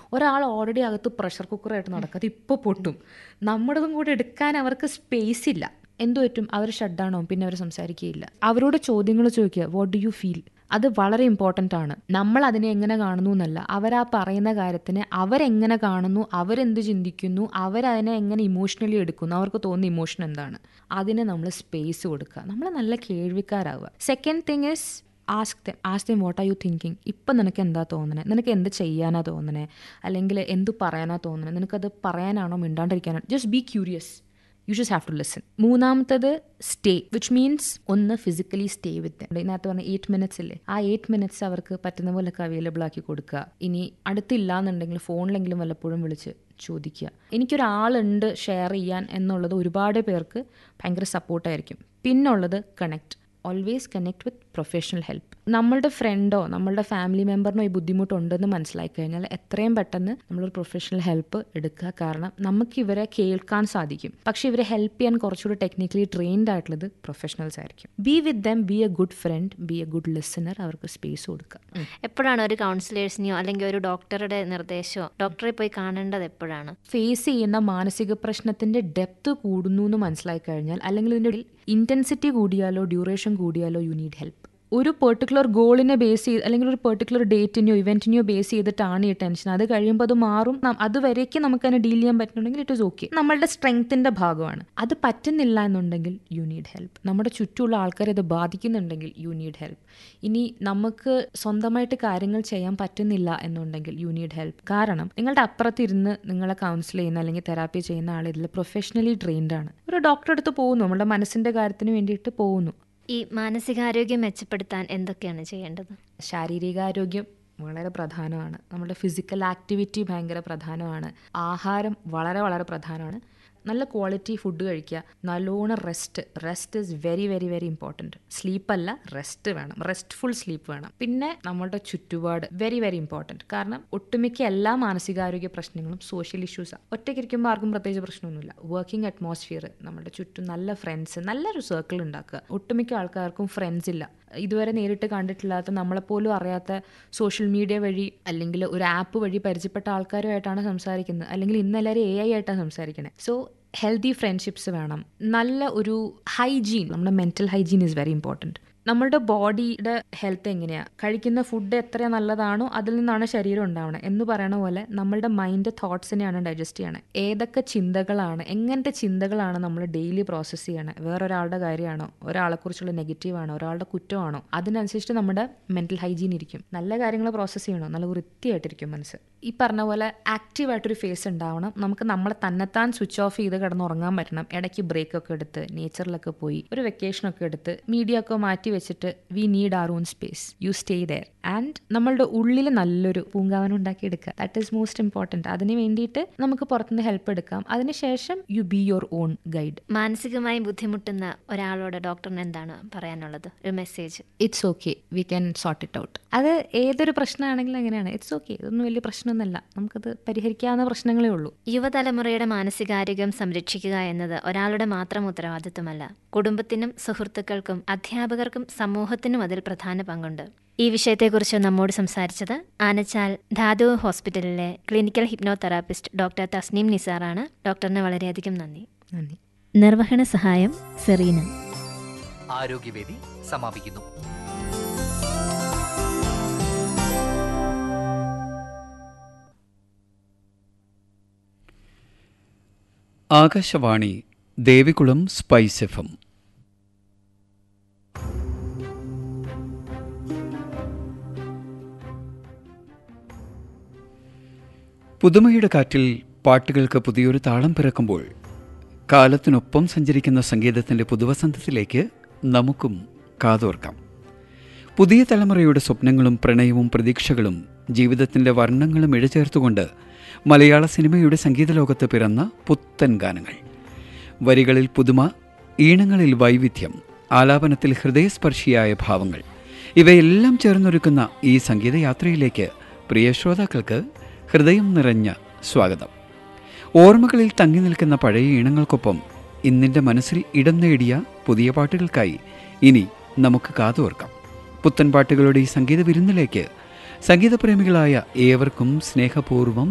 ഒരാൾ ഓൾറെഡി അകത്ത് പ്രഷർ കുക്കറായിട്ട് നടക്കുക അത് ഇപ്പോൾ പൊട്ടും നമ്മുടേതും കൂടെ എടുക്കാൻ അവർക്ക് സ്പേസ് ഇല്ല എന്തു പറ്റും അവർ ഷഡ്ഡാണോ പിന്നെ അവർ സംസാരിക്കുകയില്ല അവരോട് ചോദ്യങ്ങൾ ചോദിക്കുക വാട്ട് ഡു യു ഫീൽ അത് വളരെ ഇമ്പോർട്ടൻ്റ് ആണ് നമ്മൾ അതിനെ എങ്ങനെ കാണുന്നു എന്നല്ല അവരാ പറയുന്ന കാര്യത്തിനെ അവരെങ്ങനെ കാണുന്നു അവരെന്ത് ചിന്തിക്കുന്നു അവരതിനെ എങ്ങനെ ഇമോഷണലി എടുക്കുന്നു അവർക്ക് തോന്നുന്ന ഇമോഷൻ എന്താണ് അതിന് നമ്മൾ സ്പേസ് കൊടുക്കുക നമ്മൾ നല്ല കേൾവിക്കാരാവുക second thing is ask them ask them what are you thinking ഇപ്പം നിനക്ക് എന്താ തോന്നണേ നിനക്ക് എന്ത് ചെയ്യാനാ തോന്നണേ അല്ലെങ്കിൽ എന്ത് പറയാനാ തോന്നണേ നിനക്കത് പറയാനാണോ മിണ്ടാണ്ടിരിക്കാനോ just be curious you just have to listen മൂന്നാമത്തത് സ്റ്റേ വിച്ച് മീൻസ് ഒന്ന് ഫിസിക്കലി സ്റ്റേ വിത്ത് ഇതിനകത്ത് പറഞ്ഞ എയ്റ്റ് മിനിറ്റ്സ് ഇല്ലേ ആ എയ്റ്റ് മിനിറ്റ്സ് അവർക്ക് പറ്റുന്ന പോലൊക്കെ അവൈലബിൾ ആക്കി കൊടുക്കുക ഇനി അടുത്തില്ല എന്നുണ്ടെങ്കിൽ ഫോണിലെങ്കിലും വല്ലപ്പോഴും വിളിച്ച് ചോദിക്കുക എനിക്കൊരാളുണ്ട് ഷെയർ ചെയ്യാൻ എന്നുള്ളത് ഒരുപാട് പേർക്ക് ഭയങ്കര സപ്പോർട്ടായിരിക്കും പിന്നുള്ളത് connect always connect with professional help നമ്മളുടെ ഫ്രണ്ടോ നമ്മളുടെ ഫാമിലി മെമ്പറിനോ ഈ ബുദ്ധിമുട്ടുണ്ടെന്ന് മനസ്സിലാക്കി കഴിഞ്ഞാൽ എത്രയും പെട്ടെന്ന് നമ്മളൊരു പ്രൊഫഷണൽ ഹെൽപ്പ് എടുക്കുക കാരണം നമുക്ക് ഇവരെ കേൾക്കാൻ സാധിക്കും പക്ഷെ ഇവരെ ഹെൽപ്പ് ചെയ്യാൻ കുറച്ചുകൂടി ടെക്നിക്കലി ട്രെയിൻഡ് ആയിട്ടുള്ളത് പ്രൊഫഷണൽസ് ആയിരിക്കും be with them be a good friend be a good listener അവർക്ക് സ്പേസ് കൊടുക്കുക എപ്പോഴാണ് ഒരു കൗൺസിലേഴ്സിനെയോ അല്ലെങ്കിൽ ഒരു ഡോക്ടറുടെ നിർദ്ദേശമോ ഡോക്ടറെ പോയി കാണേണ്ടത് എപ്പോഴാണ് ഫേസ് ചെയ്യുന്ന മാനസിക പ്രശ്നത്തിന്റെ ഡെപ്ത് കൂടുന്നു എന്ന് മനസ്സിലായി കഴിഞ്ഞാൽ അല്ലെങ്കിൽ ഇതിന്റെ ഇന്റൻസിറ്റി കൂടിയാലോ ഡ്യൂറേഷൻ കൂടിയാലോ യു നീഡ് ഹെൽപ്പ് ഒരു പെർട്ടിക്കുലർ ഗോളിനെ ബേസ് ചെയ്ത് അല്ലെങ്കിൽ ഒരു പെർട്ടിക്കുലർ ഡേറ്റിനെയോ ഇവന്റിനെയോ ബേസ് ചെയ്തിട്ടാണ് ഈ ടെൻഷൻ അത് കഴിയുമ്പോൾ അത് മാറും നം- അതുവരേക്ക് നമുക്ക് അതിനെ ഡീൽ ചെയ്യാൻ പറ്റുന്നുണ്ടെങ്കിൽ ഇറ്റ് ഇസ് ഓക്കെ നമ്മളുടെ സ്ട്രെങ്ത്തിന്റെ ഭാഗമാണ് അത് പറ്റുന്നില്ല എന്നുണ്ടെങ്കിൽ യു നീഡ് ഹെൽപ്പ് നമ്മുടെ ചുറ്റുമുള്ള ആൾക്കാരെ അത് ബാധിക്കുന്നുണ്ടെങ്കിൽ യു നീഡ് ഹെൽപ്പ് ഇനി നമുക്ക് സ്വന്തമായിട്ട് കാര്യങ്ങൾ ചെയ്യാൻ പറ്റുന്നില്ല എന്നുണ്ടെങ്കിൽ യു നീഡ് ഹെൽപ്പ് കാരണം നിങ്ങളുടെ അപ്പുറത്തിരുന്ന് നിങ്ങളെ കൗൺസിൽ ചെയ്യുന്ന അല്ലെങ്കിൽ തെറാപ്പി ചെയ്യുന്ന ആൾ ഇതിൽ പ്രൊഫഷണലി ട്രെയിൻഡ് ആണ് ഒരു ഡോക്ടറെ അടുത്ത് പോകുന്നു നമ്മുടെ മനസ്സിന്റെ കാര്യത്തിന് വേണ്ടിയിട്ട് പോകുന്നു ഈ മാനസികാരോഗ്യം മെച്ചപ്പെടുത്താൻ എന്തൊക്കെയാണ് ചെയ്യേണ്ടത് ശാരീരികാരോഗ്യം വളരെ പ്രധാനമാണ് നമ്മുടെ ഫിസിക്കൽ ആക്ടിവിറ്റി ഭയങ്കര പ്രധാനമാണ് ആഹാരം വളരെ വളരെ പ്രധാനമാണ് നല്ല ക്വാളിറ്റി ഫുഡ് കഴിക്കുക നല്ലോണം rest rest is very very very important സ്ലീപ്പല്ല റെസ്റ്റ് വേണം റെസ്റ്റ്ഫുൾ സ്ലീപ്പ് വേണം പിന്നെ നമ്മളുടെ ചുറ്റുപാട് വെരി വെരി ഇമ്പോർട്ടൻറ്റ് കാരണം ഒട്ടുമിക്ക എല്ലാ മാനസികാരോഗ്യ പ്രശ്നങ്ങളും സോഷ്യൽ ഇഷ്യൂസാണ് ഒറ്റയ്ക്കിരിക്കുമ്പോൾ ആർക്കും പ്രത്യേകിച്ച് പ്രശ്നമൊന്നുമില്ല വർക്കിംഗ് അറ്റ്മോസ്ഫിയർ നമ്മുടെ ചുറ്റും നല്ല ഫ്രണ്ട്സ് നല്ലൊരു സർക്കിൾ ഉണ്ടാക്കുക ഒട്ടുമിക്ക ആൾക്കാർക്കും ഫ്രണ്ട്സ് ഇല്ല ഇതുവരെ നേരിട്ട് കണ്ടിട്ടില്ലാത്ത നമ്മളെപ്പോലും അറിയാത്ത സോഷ്യൽ മീഡിയ വഴി അല്ലെങ്കിൽ ഒരു ആപ്പ് വഴി പരിചയപ്പെട്ട ആൾക്കാരുമായിട്ടാണ് സംസാരിക്കുന്നത് അല്ലെങ്കിൽ ഇന്ന് എല്ലാവരും എ ഐ ആയിട്ടാണ് സംസാരിക്കുന്നത് സോ ഹെൽത്തി ഫ്രണ്ട്ഷിപ്സ് വേണം നല്ല ഒരു ഹൈജീൻ നമ്മുടെ mental hygiene is very important നമ്മളുടെ ബോഡിയുടെ ഹെൽത്ത് എങ്ങനെയാണ് കഴിക്കുന്ന ഫുഡ് എത്ര നല്ലതാണോ അതിൽ നിന്നാണ് ശരീരം ഉണ്ടാവണത് എന്ന് പറയണ പോലെ നമ്മളുടെ മൈൻഡ് തോട്ട്സിനെയാണ് ഡൈജസ്റ്റ് ചെയ്യണത് ഏതൊക്കെ ചിന്തകളാണ് എങ്ങനത്തെ ചിന്തകളാണ് നമ്മൾ ഡെയിലി പ്രോസസ്സ് ചെയ്യണത് വേറൊരാളുടെ കാര്യമാണോ ഒരാളെക്കുറിച്ചുള്ള നെഗറ്റീവ് ആണോ ഒരാളുടെ കുറ്റമാണോ അതിനനുസരിച്ച് നമ്മുടെ മെൻറ്റൽ ഹൈജീൻ ഇരിക്കും നല്ല കാര്യങ്ങൾ പ്രോസസ്സ് ചെയ്യണോ നല്ല വൃത്തിയായിട്ടിരിക്കും മനസ്സ് ഈ പറഞ്ഞ പോലെ ആക്റ്റീവായിട്ടൊരു ഫേസ് ഉണ്ടാവണം നമുക്ക് നമ്മളെ തന്നെത്താൻ സ്വിച്ച് ഓഫ് ചെയ്ത് കിടന്നുറങ്ങാൻ പറ്റണം ഇടയ്ക്ക് ബ്രേക്ക് ഒക്കെ എടുത്ത് നേച്ചറിലൊക്കെ പോയി ഒരു വെക്കേഷനൊക്കെ എടുത്ത് മീഡിയ ഒക്കെ മാറ്റി വെച്ചിട്ട് we need our own space you stay there and നമ്മളുടെ ഉള്ളിൽ നല്ലൊരു പൂങ്കാവനം ഉണ്ടാക്കി എടുക്കുക ദാറ്റ് ഈസ് മോസ്റ്റ് ഇമ്പോർട്ടൻറ്റ് അതിന് വേണ്ടിയിട്ട് നമുക്ക് പുറത്തുനിന്ന് ഹെൽപ്പ് എടുക്കാം അതിനുശേഷം you be your own guide മാനസികമായി ബുദ്ധിമുട്ടുന്ന ഒരാളോട് ഡോക്ടറിന് എന്താണ് പറയാനുള്ളത് ഒരു message it's okay we can sort it out അത് ഏതൊരു പ്രശ്നമാണെങ്കിലും അങ്ങനെയാണ് ഇറ്റ്സ് ഓക്കെ ഇതൊന്നും വലിയ പ്രശ്നമൊന്നുമല്ല നമുക്കത് പരിഹരിക്കാവുന്ന പ്രശ്നങ്ങളേ ഉള്ളൂ യുവതലമുറയുടെ മാനസികാരോഗ്യം സംരക്ഷിക്കുക എന്നത് ഒരാളുടെ മാത്രം ഉത്തരവാദിത്വമല്ല കുടുംബത്തിനും സുഹൃത്തുക്കൾക്കും അധ്യാപകർക്കും സമൂഹത്തിനും അതിൽ പ്രധാന പങ്കുണ്ട് ഈ വിഷയത്തെക്കുറിച്ച് നമ്മോട് സംസാരിച്ചത് ആനച്ചാൽ ധാതു ഹോസ്പിറ്റലിലെ ക്ലിനിക്കൽ ഹിപ്നോതെറാപ്പിസ്റ്റ് ഡോക്ടർ തസ്നീം നിസാറാണ് ഡോക്ടറിന് വളരെയധികം നന്ദി നന്ദി നിർവഹണ സഹായം സെറീന ആരോഗ്യവേദി സമാപിക്കുന്നു Akashvani Devikulam spice F M പുതുമയുടെ കാറ്റിൽ പാട്ടുകൾക്ക് പുതിയൊരു താളം പിറക്കുമ്പോൾ കാലത്തിനൊപ്പം സഞ്ചരിക്കുന്ന സംഗീതത്തിൻ്റെ പുതുവസന്തത്തിലേക്ക് നമുക്കും കാതോർക്കാം പുതിയ തലമുറയുടെ സ്വപ്നങ്ങളും പ്രണയവും പ്രതീക്ഷകളും ജീവിതത്തിൻ്റെ വർണ്ണങ്ങളും ഇഴചേർത്തുകൊണ്ട് മലയാള സിനിമയുടെ സംഗീത ലോകത്ത് പിറന്ന പുത്തൻ ഗാനങ്ങൾ വരികളിൽ പുതുമ ഈണങ്ങളിൽ വൈവിധ്യം ആലാപനത്തിൽ ഹൃദയസ്പർശിയായ ഭാവങ്ങൾ ഇവയെല്ലാം ചേർന്നൊരുക്കുന്ന ഈ സംഗീതയാത്രയിലേക്ക് പ്രിയ ശ്രോതാക്കൾക്ക് ഹൃദയം നിറഞ്ഞ സ്വാഗതം ഓർമ്മകളിൽ തങ്ങി നിൽക്കുന്ന പഴയ ഈണങ്ങൾക്കൊപ്പം ഇന്നിൻ്റെ മനസ്സിൽ ഇടം നേടിയ പുതിയ പാട്ടുകൾക്കായി ഇനി നമുക്ക് കാതോർക്കാം പുത്തൻ പാട്ടുകളുടെ ഈ സംഗീത വിരുന്നിലേക്ക് സംഗീതപ്രേമികളായ ഏവർക്കും സ്നേഹപൂർവ്വം